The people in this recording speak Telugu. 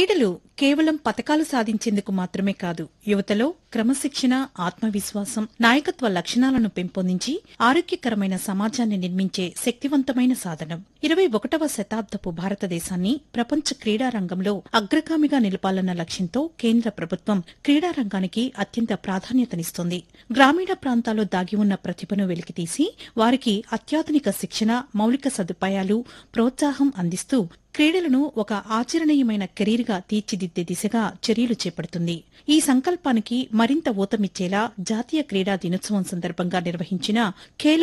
క్రీడలు కేవలం పతకాలు సాధించేందుకు మాత్రమే కాదు యువతలో క్రమశిక్షణ ఆత్మవిశ్వాసం నాయకత్వ లక్షణాలను పెంపొందించి ఆరోగ్యకరమైన సమాజాన్ని నిర్మించే శక్తివంతమైన సాధనం ఇరవై ఒకటవ శతాబ్దపు భారతదేశాన్ని ప్రపంచ క్రీడా రంగంలో అగ్రగామిగా నిలపాలన్న లక్ష్యంతో కేంద్ర ప్రభుత్వం క్రీడా రంగానికి అత్యంత ప్రాధాన్యతనిస్తోంది గ్రామీణ ప్రాంతాల్లో దాగి ఉన్న ప్రతిభను వెలికితీసి వారికి అత్యాధునిక శిక్షణ మౌలిక సదుపాయాలు ప్రోత్సాహం అందిస్తూ క్రీడలను ఒక ఆచరణీయమైన కెరీర్గా తీర్చిదిద్దే దిశగా చర్యలు చేపడుతుంది ఈ సంకల్పానికి మరింత ఊతమిచ్చేలా జాతీయ క్రీడా దినోత్సవం సందర్భంగా నిర్వహించిన ఖేలో